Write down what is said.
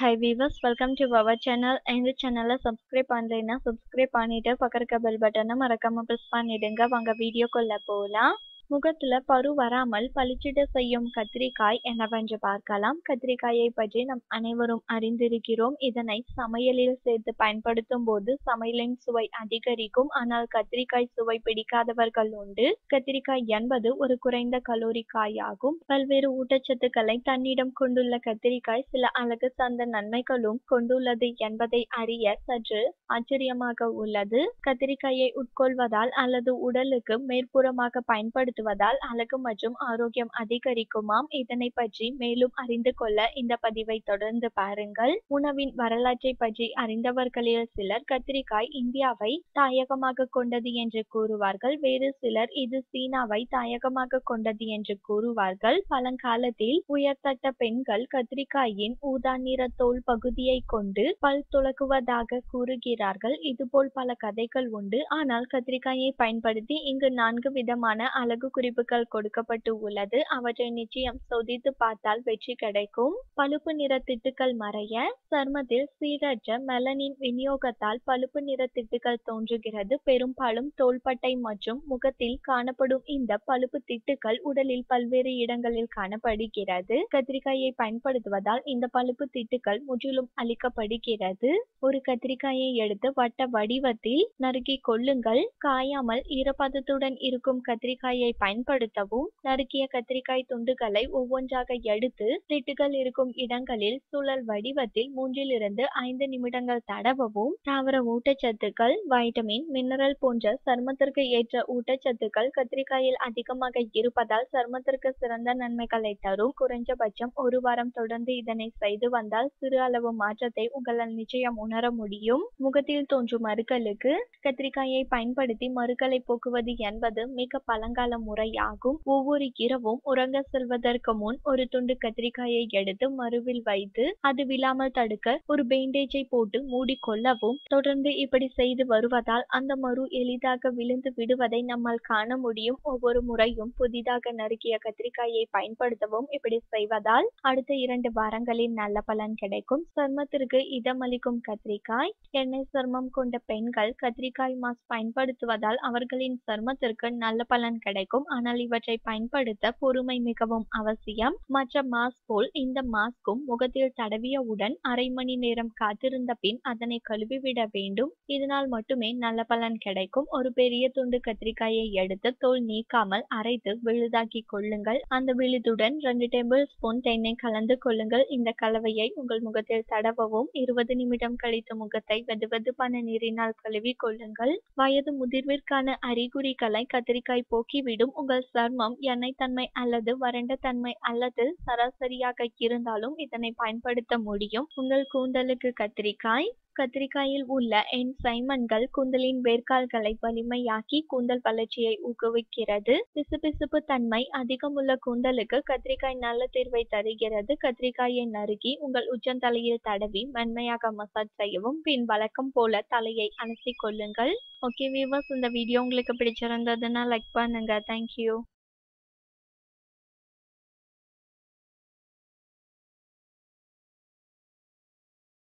hi viewers welcome to our channel இந்த சேனலை subscribe பண்ணலைன்னா சப்ஸ்கிரைப் பண்ணிட்டு பக்கத்துல இருக்க பெல் பட்டனை மறக்காம ப்ரெஸ் பண்ணிடுங்க வாங்க வீடியோக்குள்ள போகலாம் முகத்துல பரு வராமல் பளிச்சிட செய்யும் கத்திரிக்காய் என்னவென்று பார்க்கலாம் கத்திரிக்காயை பற்றி நம் அனைவரும் அறிந்திருக்கிறோம் இதனை சமையலில் சேர்த்து பயன்படுத்தும் போது சமையலின் சுவை அதிகரிக்கும் ஆனால் கத்திரிக்காய் சுவை பிடிக்காதவர்கள் உண்டு கத்திரிக்காய் என்பது ஒரு குறைந்த கலோரி காயாகும் பல்வேறு ஊட்டச்சத்துக்களை தன்னிடம் கொண்டுள்ள கத்திரிக்காய் சில அழகு சார்ந்த நன்மைகளும் கொண்டுள்ளது என்பதை அறிய சற்று ஆச்சரியமாக உள்ளது கத்திரிக்காயை உட்கொள்வதால் அல்லது உடலுக்கு மேற்புறமாக பயன்படுத்துவதால் அழகு மற்றும் ஆரோக்கியம் அதிகரிக்குமாம் இதனை பற்றி மேலும் அறிந்து கொள்ள இந்த பதிவை தொடர்ந்து பாருங்கள் உணவின் வரலாற்றை பற்றி அறிந்தவர்களில் சிலர் கத்திரிக்காய் இந்தியாவை தாயகமாக கொண்டது என்று கூறுவார்கள் வேறு சிலர் இது சீனாவை தாயகமாக கொண்டது என்று கூறுவார்கள் பழங்காலத்தில் உயர்தட்ட பெண்கள் கத்திரிக்காயின் ஊதா நிற தோல் பகுதியை கொண்டு பல் துலக்குவதாக கூறுகிறார்கள் இதுபோல் பல கதைகள் உண்டு ஆனால் கத்திரிக்காயை பயன்படுத்தி இங்கு நான்கு விதமான அழகு குறிப்புகள் கொடுக்கப்பட்டு உள்ளது அவற்றை நிச்சயம் சோதித்து பார்த்தால் வெற்றி கிடைக்கும் பழுப்பு நிற திட்டுக்கள் மறைய சர்மத்தில் சீரற்ற மெலனின் விநியோகத்தால் பழுப்பு நிற திட்டுக்கள் தோன்றுகிறது பெரும்பாலும் தோள்பட்டை மற்றும் முகத்தில் காணப்படும் இந்த பழுப்பு திட்டுக்கள் உடலில் பல்வேறு இடங்களில் காணப்படுகிறது கத்திரிக்காயை பயன்படுத்துவதால் இந்த பழுப்பு திட்டுக்கள் முற்றிலும் அழிக்கப்படுகிறது ஒரு கத்திரிக்காயை எடுத்து வட்ட வடிவத்தில் நறுக்கி கொள்ளுங்கள் காயாமல் ஈரப்பதத்துடன் இருக்கும் கத்திரிக்காயை பயன்படுத்தவும் நறுக்கிய கத்திரிக்காய் துண்டுகளை ஒவ்வொன்றாக எடுத்து திட்டுகள் இருக்கும் இடங்களில் சுழல் வடிவத்தில் மூன்றிலிருந்து ஐந்து நிமிடங்கள் தடவவும் தாவர ஊட்டச்சத்துக்கள் வைட்டமின் மினரல் போன்ற சருமத்திற்கு ஏற்ற ஊட்டச்சத்துக்கள் கத்திரிக்காயில் அதிகமாக இருப்பதால் சருமத்திற்கு சிறந்த நன்மைகளை தரும் குறைஞ்சபட்சம் ஒரு வாரம் தொடர்ந்து இதனை செய்து வந்தால் சிறு அளவு மாற்றத்தை உங்களால் நிச்சயம் உணர முடியும் முகத்தில் தோன்றும் மறுக்களுக்கு கத்திரிக்காயை பயன்படுத்தி மறுக்களை போக்குவது என்பது மிக பழங்கால முறையாகும் ஒவ்வொரு இரவும் உறங்க செல்வதற்கு முன் ஒரு துண்டு கத்திரிக்காயை எடுத்து மறுவில் வைத்து அது விழாமல் தடுக்க ஒரு பேண்டேஜை போட்டு மூடிக்கொள்ளவும் தொடர்ந்து இப்படி செய்து வருவதால் அந்த மறு எளிதாக விழுந்து விடுவதை நம்மால் காண முடியும் ஒவ்வொரு முறையும் புதிதாக நறுக்கிய கத்திரிக்காயை பயன்படுத்தவும் இப்படி செய்வதால் அடுத்த இரண்டு வாரங்களில் நல்ல பலன் கிடைக்கும் சர்மத்திற்கு இதமளிக்கும் கத்திரிக்காய் எண்ணெய் சர்மம் கொண்ட பெண்கள் கத்திரிக்காய் மாஸ்க் பயன்படுத்துவதால் அவர்களின் சருமத்திற்கு நல்ல பலன் கிடைக்கும் ஆனால் இவற்றை பயன்படுத்த பொறுமை மிகவும் அவசியம் மற்ற மாஸ்க் போல் இந்த மாஸ்கும் முகத்தில் தடவியவுடன் அரை மணி நேரம் காத்திருந்த பின் அதனை கழுவிவிட வேண்டும் இதனால் மட்டுமே நல்ல பலன் கிடைக்கும் ஒரு பெரிய துண்டு கத்திரிக்காயை எடுத்து தோல் நீக்காமல் அரைத்து விழுதாக்கி கொள்ளுங்கள் அந்த விழுதுடன் ரெண்டு டேபிள் ஸ்பூன் தேனை கலந்து கொள்ளுங்கள் இந்த கலவையை உங்கள் முகத்தில் தடவவும் இருபது நிமிடம் கழித்து முகத்தை வெதுவெதுப்பான நீரினால் கழுவி கொள்ளுங்கள் வயது முதிர்விற்கான அறிகுறிகளை கத்திரிக்காய் போக்கிவிடும் உங்கள் சர்மம் எண்ணெய் தன்மை அல்லது வறண்ட தன்மை அல்லது சராசரியாக இருந்தாலும் இதனை பயன்படுத்த முடியும் உங்கள் கூந்தலுக்கு கத்திரிக்காய் கத்திரிக்காயில் உள்ள என்சைமன்கள் கூந்தலின் வேர்க்கால்களை வலிமையாக்கி கூந்தல் வளர்ச்சியை ஊக்குவிக்கிறது பிசுபிசுப்பு தன்மை அதிகமுள்ள கூந்தலுக்கு கத்திரிக்காய் நல்ல தீர்வை தருகிறது கத்திரிக்காயை நறுக்கி உங்கள் உச்சந்தலையில் தடவி மென்மையாக மசாஜ் செய்யவும் பின் வழக்கம் போல தலையை அலசி கொள்ளுங்கள் ஓகே வியூவர்ஸ் இந்த வீடியோ உங்களுக்கு பிடிச்சிருந்ததுன்னா லைக் பண்ணுங்க தேங்க்யூ